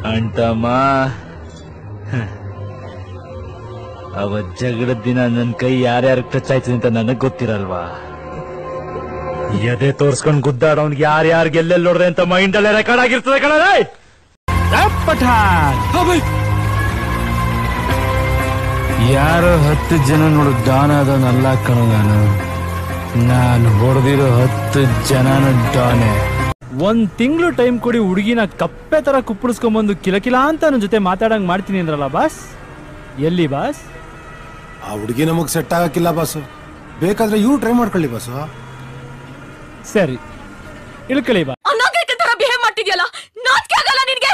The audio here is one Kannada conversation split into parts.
ಅಂಟಮ್ಮ ಅವತ್ ಜಗಳದ ದಿನ ನನ್ ಕೈ ಯಾರ್ಯಾರ ಟಚ್ ಆಯ್ತು ಅಂತ ನನಗ್ ಗೊತ್ತಿರಲ್ವಾ ಎದೆ ತೋರ್ಸ್ಕೊಂಡ್ ಗುದ್ದಾಡ ಅವ್ನಿಗೆ ಯಾರ್ಯಾರಿಗೆ ಎಲ್ಲೆಲ್ಲಿ ನೋಡ್ದೆ ಅಂತ ಮೈಂಡ್ ಅಲ್ಲೇ ರೆಕಾರ್ಡ್ ಆಗಿರ್ತದೆ ಕಣ ಪಠಾಣ್ ಯಾರೋ ಹತ್ತು ಜನ ನೋಡು ಡಾನ್ ಅದನ್ನಲ್ಲ ಕಣೋ ನಾನು ನಾನು ಹೊಡೆದಿರೋ ಹತ್ತು ಜನನ ಡಾನೆ ಒಂದ್ ತಿಂಗಳು ಟೈಮ್ ಕೊಡಿ ಹುಡುಗಿನ ಕಪ್ಪೆ ತರ ಕುಪ್ಪಳಿಸ್ಕೊಂಬಂದು ಕಿಲಕಿಲ ಅಂತ ನನ್ನ ಜೊತೆ ಮಾತಾಡಂಗ್ ಮಾಡ್ತೀನಿ ಅಂದ್ರಲ್ಲ ಬಾಸ್ ಎಲ್ಲಿ ಬಾಸ್ ಆ ಹುಡುಗಿ ನಮಗ್ ಸೆಟ್ ಆಗಕ್ಕಿಲ್ಲ ಬಾಸು ಬೇಕಾದ್ರೆ ಇವ್ರು ಟ್ರೈ ಮಾಡ್ಕೊಳ್ಳಿ ಬಾಸು ಸರಿ ಇಳ್ಕಳಿ ಬಾ ಅನಾಗರಿಕ ತರ ಬಿಹೇವ್ ಮಾಡ್ತಿದ್ಯಲ್ಲ ನಾಚಿಕೆ ಆಗಲ್ಲ ನಿನ್ಗೆ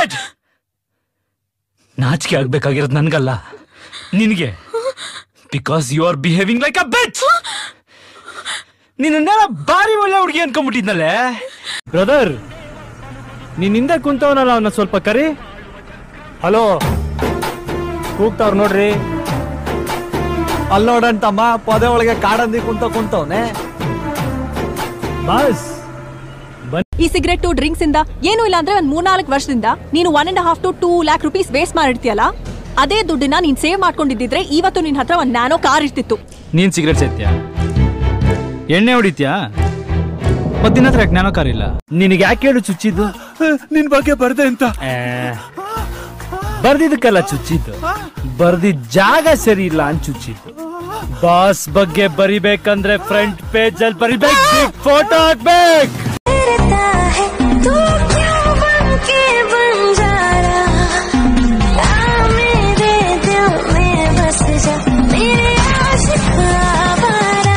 ನಾಚಿಕೆ ಆಗ್ಬೇಕಾಗಿರೋದು ನನ್ಗಲ್ಲ ನಿನ್ಗೆ because you are behaving like a bitch ನಿನ್ನೆಲ್ಲ ಬಾರಿ ಒಳ್ಳೆ ಹುಡುಗಿ ಅನ್ಕೊಂಡ್ಬಿಟ್ಟಿದ್ನಲ್ಲೇ ಬ್ರದರ್ ನೀನ್ ಹಿಂದೆ ಕುಂತವನಲ್ಲ ಅವನ ಸ್ವಲ್ಪ ಕರಿ ಹಲೋ ಕೂಗ್ತಾವ್ರ ನೋಡ್ರಿ ಅಲ್ಲಿ ನೋಡಂತಮ್ಮ ಪೊದೆ ಒಳಗೆ ಕಾಡಂದಿ ಕುಂತ ಕುಂತವ್ನೆ ಬಾಸ್ ಈ ಸಿಗರೆಟ್ ಡ್ರಿಂಕ್ಸ್ ಇಂದ ಏನು ಇಲ್ಲ ಅಂದ್ರೆ ಒಂದ್ ಮೂರ್ನಾಲ್ಕು ವರ್ಷದಿಂದ ನೀನು one and half to two lakh rupees waste ಮಾಡಿರ್ತೀಯಲ್ಲ ಅದೇ ದುಡ್ಡನ್ನ ನೀನ್ ಸೇವ್ ಮಾಡ್ಕೊಂಡಿದ್ದಿದ್ರೆ ಇವತ್ತು ನಿನ್ ಹತ್ರ ಒಂದ್ ನ್ಯಾನೋ ಕಾರ್ ಇರ್ತಿತ್ತು ನೀನ್ ಸಿಗರೇಟ್ ಸೇತ್ಯಾ ಎಣ್ಣೆ ಹೊಡಿತ್ಯಾ ಮತ್ತಿನ ಹತ್ರ ಯಾಕೆ ಜ್ಞಾನ ಕಾರಿಲ್ಲ ನಿನಗೆ ಯಾಕೆ ಹೇಳು ಚುಚ್ಚಿದ್ದು ನಿನ್ ಬಗ್ಗೆ ಬರ್ದೆ ಅಂತ ಏ, ಬರ್ದಿದ್ದಕ್ಕಲ್ಲ ಚುಚ್ಚಿದ್ದು ಬರ್ದಿದ್ ಜಾಗ ಸರಿ ಇಲ್ಲ ಅಂತ ಚುಚ್ಚಿದ್ದು ಬಾಸ್ ಬಗ್ಗೆ ಬರಿಬೇಕಂದ್ರೆ ಫ್ರಂಟ್ ಪೇಜ್ ಅಲ್ಲಿ ಬರಿಬೇಕು ಫೋಟೋ ಹಾಕ್ಬೇಕು करता है तू क्यों बन के बंजारा आ मेरे दिल में बस जा मेरे आशिक आवारा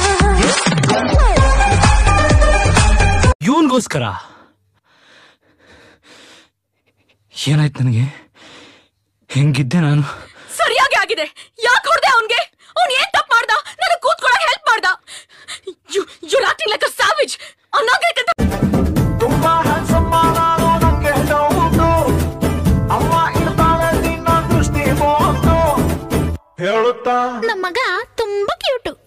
ಇವನ್ಗೋಸ್ಕರ ಏನಾಯ್ತು ನನಗೆ ಹೆಂಗಿದ್ದೆ ನಾನು ಸರಿಯಾಗಿ ಆಗಿದೆ ಯಾಕೆ ಹೊಡೆದೆ ಅವನ್ಗೆ ಅವ್ನ್ ಏನ್ ತಪ್ಪು ಮಾಡ್ದ ನನಗೆ ಕೂತ್ಕೊಳ್ಳೋಕೆ ಹೆಲ್ಪ್ ಮಾಡ್ದ you you acting like a savage ಅನಾಗರಿಕ ನಮ್ಮ ಮಗ ತುಂಬಾ ಕ್ಯೂಟು